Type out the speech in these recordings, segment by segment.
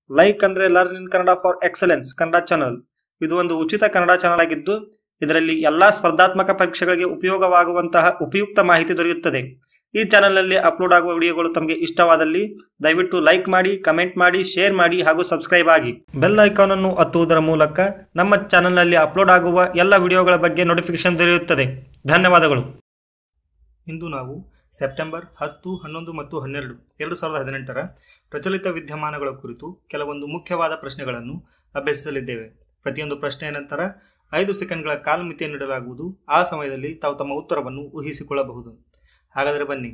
like ಅಂದ್ರೆ learn in Kannada for excellence Kannada channel ಇದು ಒಂದು ಉಚಿತ ಕನ್ನಡ ಚಾನಲ್ ಆಗಿದ್ದು ಇದರಲ್ಲಿ ಎಲ್ಲಾ ಸ್ಪರ್ಧಾತ್ಮಕ ಪರೀಕ್ಷೆಗಳಿಗೆ ಉಪಯೋಗವಾಗುವಂತಹ ಉಪಯುಕ್ತ ಮಾಹಿತಿ ದೊರೆಯುತ್ತದೆ ಈ ಚಾನಲ್ನಲ್ಲಿ ಅಪ್ಲೋಡ್ ಆಗುವ ವಿಡಿಯೋಗಳು ತಮಗೆ ಇಷ್ಟವಾದಲ್ಲಿ ದಯವಿಟ್ಟು ಲೈಕ್ ಮಾಡಿ ಕಮೆಂಟ್ ಮಾಡಿ ಶೇರ್ ಮಾಡಿ ಹಾಗೂ ಸಬ್ಸ್ಕ್ರೈಬ್ ಆಗಿ ಬೆಲ್ ಐಕಾನ್ ಅನ್ನು ಒತ್ತುವುದರ ಮೂಲಕ ನಮ್ಮ ಚಾನಲ್ನಲ್ಲಿ ಅಪ್ಲೋಡ್ ಆಗುವ ಎಲ್ಲ ವಿಡಿಯೋಗಳ ಬಗ್ಗೆ ನೋಟಿಫಿಕೇಶನ್ ದೊರೆಯುತ್ತದೆ ಧನ್ಯವಾದಗಳು ಇಂದು ನಾವು ಸೆಪ್ಟೆಂಬರ್ ಹತ್ತು ಹನ್ನೊಂದು ಮತ್ತು ಹನ್ನೆರಡು ಎರಡು ಸಾವಿರದ ಹದಿನೆಂಟರ ಪ್ರಚಲಿತ ವಿದ್ಯಮಾನಗಳ ಕುರಿತು ಕೆಲವೊಂದು ಮುಖ್ಯವಾದ ಪ್ರಶ್ನೆಗಳನ್ನು ಅಭ್ಯಸಿಸಲಿದ್ದೇವೆ ಪ್ರತಿಯೊಂದು ಪ್ರಶ್ನೆಯ ನಂತರ ಐದು ಸೆಕೆಂಡ್ಗಳ ಕಾಲಮಿತಿಯನ್ನು ನೀಡಲಾಗುವುದು ಆ ಸಮಯದಲ್ಲಿ ತಾವು ತಮ್ಮ ಉತ್ತರವನ್ನು ಊಹಿಸಿಕೊಳ್ಳಬಹುದು ಹಾಗಾದರೆ ಬನ್ನಿ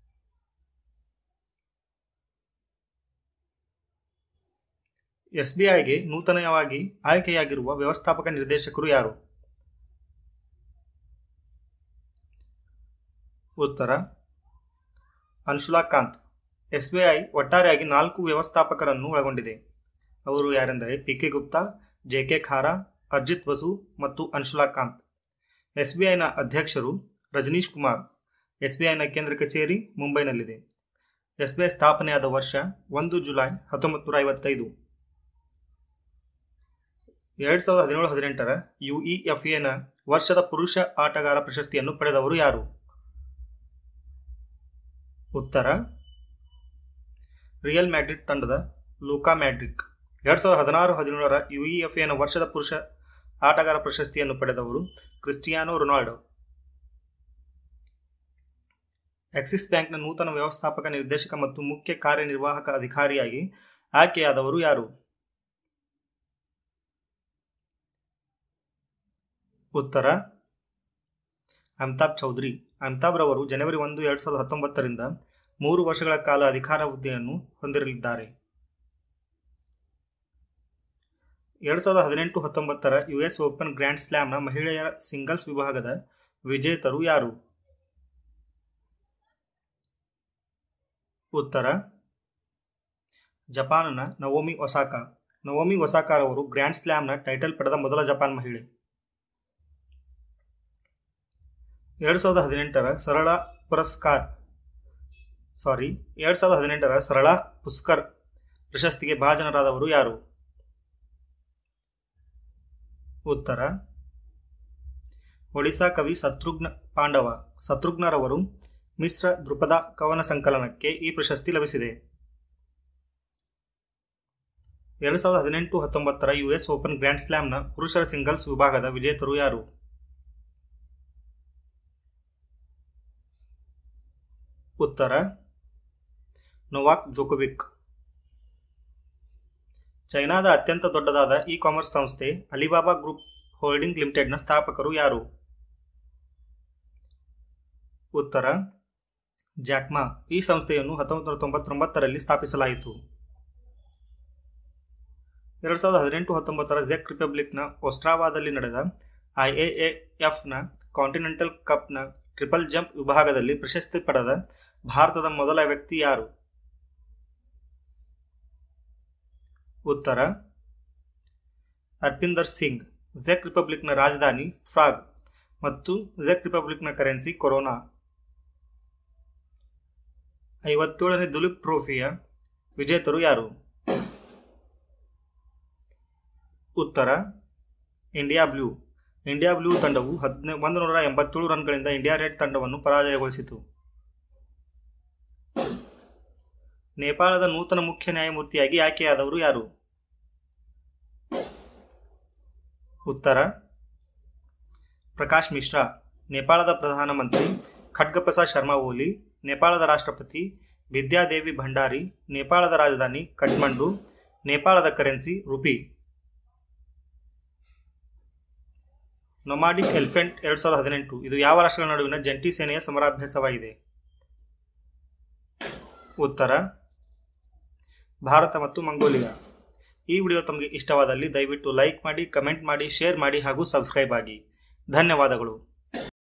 ಎಸ್ಬಿಐಗೆ ನೂತನವಾಗಿ ಆಯ್ಕೆಯಾಗಿರುವ ವ್ಯವಸ್ಥಾಪಕ ನಿರ್ದೇಶಕರು ಯಾರು ಉತ್ತರ ಅನ್ಶುಲಾ ಕಾಂತ್ ಎಸ್ಬಿಐ ಒಟ್ಟಾರೆಯಾಗಿ ನಾಲ್ಕು ವ್ಯವಸ್ಥಾಪಕರನ್ನು ಒಳಗೊಂಡಿದೆ ಅವರು ಯಾರೆಂದರೆ P K Gupta J K Khara Arijit Basu ಮತ್ತು ಅನ್ಶುಲಾ ಕಾಂತ್ ಎಸ್ಬಿಐನ ಅಧ್ಯಕ್ಷರು ರಜನೀಶ್ ಕುಮಾರ್ ಎಸ್ಬಿಐನ ಕೇಂದ್ರ ಕಚೇರಿ ಮುಂಬೈನಲ್ಲಿದೆ ಎಸ್ಬಿಐ ಸ್ಥಾಪನೆಯಾದ ವರ್ಷ ಒಂದು ಜುಲೈ ಹತ್ತೊಂಬತ್ತು ನೂರ ಐವತ್ತೈದು ಎರಡು ಸಾವಿರದ ಹದಿನೇಳು ಹದಿನೆಂಟರ ಯುಇಎಫ್ಎನ ವರ್ಷದ ಪುರುಷ ಆಟಗಾರ ಪ್ರಶಸ್ತಿಯನ್ನು ಪಡೆದವರು ಯಾರು ಉತ್ತರ ರಿಯಲ್ ಮ್ಯಾಡ್ರಿಡ್ ತಂಡದ ಲೂಕಾ ಮ್ಯಾಡ್ರಿಕ್ ಎರಡು ಸಾವಿರದ ಹದಿನಾರು ಹದಿನೇಳರ ಯುಇಎಫ್ಎನ ವರ್ಷದ ಪುರುಷ ಆಟಗಾರ ಪ್ರಶಸ್ತಿಯನ್ನು ಪಡೆದವರು ಕ್ರಿಸ್ಟಿಯಾನೋ ರೊನಾಲ್ಡೋ ಆಕ್ಸಿಸ್ ಬ್ಯಾಂಕ್ನ ನೂತನ ವ್ಯವಸ್ಥಾಪಕ ನಿರ್ದೇಶಕ ಮತ್ತು ಮುಖ್ಯ ಕಾರ್ಯನಿರ್ವಾಹಕ ಅಧಿಕಾರಿಯಾಗಿ ಆಯ್ಕೆಯಾದವರು ಯಾರು ಉತ್ತರ ಅಮಿತಾಬ್ ಚೌಧರಿ ಅಮಿತಾಬ್ ರವರು ಜನವರಿ ಒಂದು ಎರಡು ಸಾವಿರದ ಹತ್ತೊಂಬತ್ತರಿಂದ ಮೂರು ವರ್ಷಗಳ ಕಾಲ ಅಧಿಕಾರಾವಧಿಯನ್ನು ಹೊಂದಿರಲಿದ್ದಾರೆ ಎರಡು ಸಾವಿರದ ಹದಿನೆಂಟು ಹತ್ತೊಂಬತ್ತರ ಯುಎಸ್ ಓಪನ್ ಗ್ರ್ಯಾಂಡ್ ಸ್ಲಾಮ್ನ ಮಹಿಳೆಯರ ಸಿಂಗಲ್ಸ್ ವಿಭಾಗದ ವಿಜೇತರು ಯಾರು ಉತ್ತರ ಜಪಾನ್ನ ನವೋಮಿ ಒಸಾಕಾ ನವೋಮಿ ಒಸಾಕಾರವರು ಗ್ರ್ಯಾಂಡ್ ಸ್ಲಾಮ್ನ ಟೈಟಲ್ ಪಡೆದ ಮೊದಲ ಜಪಾನ್ ಮಹಿಳೆ ಎರಡು ಸಾವಿರದ ಹದಿನೆಂಟರ ಸರಳ ಪುರಸ್ಕಾರ್ ಸಾರಿ ಎರಡು ಸಾವಿರದ ಹದಿನೆಂಟರ ಸರಳ ಪುಸ್ಕರ್ ಪ್ರಶಸ್ತಿಗೆ ಭಾಜನರಾದವರು ಯಾರು ಉತ್ತರ ಒಡಿಶಾ ಕವಿ ಶತ್ರುಘ್ನ ಪಾಂಡವ ಶತ್ರುಘ್ನರವರು ಮಿಶ್ರ ದೃಪದ ಕವನ ಸಂಕಲನಕ್ಕೆ ಈ ಪ್ರಶಸ್ತಿ ಲಭಿಸಿದೆ ಎರಡು ಸಾವಿರದ ಹದಿನೆಂಟು ಹತ್ತೊಂಬತ್ತರ ಯುಎಸ್ ಓಪನ್ ಗ್ರ್ಯಾಂಡ್ ಸ್ಲಾಮ್ನ ಪುರುಷರ ಸಿಂಗಲ್ಸ್ ವಿಭಾಗದ ವಿಜೇತರು ಯಾರು ಉತ್ತರ ನೊವಾಕ್ ಜೋಕೋವಿಕ್ ಚೈನಾದ ಅತ್ಯಂತ ದೊಡ್ಡದಾದ ಇ ಕಾಮರ್ಸ್ ಸಂಸ್ಥೆ ಅಲಿಬಾಬಾ ಗ್ರೂಪ್ ಹೋಲ್ಡಿಂಗ್ ಲಿಮಿಟೆಡ್ನ ಸ್ಥಾಪಕರು ಯಾರು ಉತ್ತರ ಜಾಕ್ಮಾ ಈ ಸಂಸ್ಥೆಯನ್ನು ಹತ್ತೊಂಬತ್ತು ನೂರ ತೊಂಬತ್ತೊಂಬತ್ತರಲ್ಲಿ ಸ್ಥಾಪಿಸಲಾಯಿತು ಎರಡು ಸಾವಿರದ ಹದಿನೆಂಟು ಹತ್ತೊಂಬತ್ತರ ಜೆಕ್ ರಿಪಬ್ಲಿಕ್ನ ಒಸ್ಟ್ರಾವಾದಲ್ಲಿ ನಡೆದ ಐಎಎಎಫ್ನ ಕಾಂಟಿನೆಂಟಲ್ ಕಪ್ನ ಟ್ರಿಪಲ್ ಜಂಪ್ ವಿಭಾಗದಲ್ಲಿ ಪ್ರಶಸ್ತಿ ಪಡೆದ ಭಾರತದ ಮೊದಲ ವ್ಯಕ್ತಿ ಯಾರು ಉತ್ತರ ಅರ್ಪಿಂದರ್ ಸಿಂಗ್ ಜೆಕ್ ರಿಪಬ್ಲಿಕ್ನ ರಾಜಧಾನಿ ಫ್ರಾಗ್ ಮತ್ತು ಜೆಕ್ ರಿಪಬ್ಲಿಕ್ನ ಕರೆನ್ಸಿ ಕೊರೋನಾ ಐವತ್ತೇಳನೇ ದುಲೀಪ್ ಟ್ರೋಫಿಯ ವಿಜೇತರು ಯಾರು ಉತ್ತರ ಇಂಡಿಯಾ ಬ್ಲೂ ಇಂಡಿಯಾ ಬ್ಲೂ ತಂಡವು ಹದಿನ ಒಂದು ನೂರ ಎಂಬತ್ತೇಳು ರನ್ಗಳಿಂದ ಇಂಡಿಯಾ ರೆಡ್ ತಂಡವನ್ನು ಪರಾಜಯಗೊಳಿಸಿತು ನೇಪಾಳದ ನೂತನ ಮುಖ್ಯ ನ್ಯಾಯಮೂರ್ತಿಯಾಗಿ ಆಯ್ಕೆಯಾದವರು ಯಾರು ಉತ್ತರ ಪ್ರಕಾಶ್ ಮಿಶ್ರಾ ನೇಪಾಳದ ಪ್ರಧಾನಮಂತ್ರಿ ಖಡ್ಗಪ್ರಸಾದ್ ಶರ್ಮಾ ಓಲಿ ನೇಪಾಳದ ರಾಷ್ಟ್ರಪತಿ ವಿದ್ಯಾದೇವಿ ಭಂಡಾರಿ ನೇಪಾಳದ ರಾಜಧಾನಿ ಕಠ್ಮಂಡು ನೇಪಾಳದ ಕರೆನ್ಸಿ ರುಪಿ ನೊಮಾಡಿಕ್ ಎಲಿಫೆಂಟ್ ಎರಡು ಸಾವಿರದ ಹದಿನೆಂಟು ಇದು ಯಾವ ರಾಷ್ಟ್ರಗಳ ನಡುವಿನ ಜಂಟಿ ಸೇನೆಯ ಸಮರಾಭ್ಯಾಸವಾಗಿದೆ ಉತ್ತರ ಭಾರತ ಮತ್ತು ಮಂಗೋಲಿಯಾ ಈ ವಿಡಿಯೋ ತಮಗೆ ಇಷ್ಟವಾದಲ್ಲಿ ದಯವಿಟ್ಟು ಲೈಕ್ ಮಾಡಿ ಕಮೆಂಟ್ ಮಾಡಿ ಶೇರ್ ಮಾಡಿ ಹಾಗೂ ಸಬ್ಸ್ಕ್ರೈಬ್ ಆಗಿ ಧನ್ಯವಾದಗಳು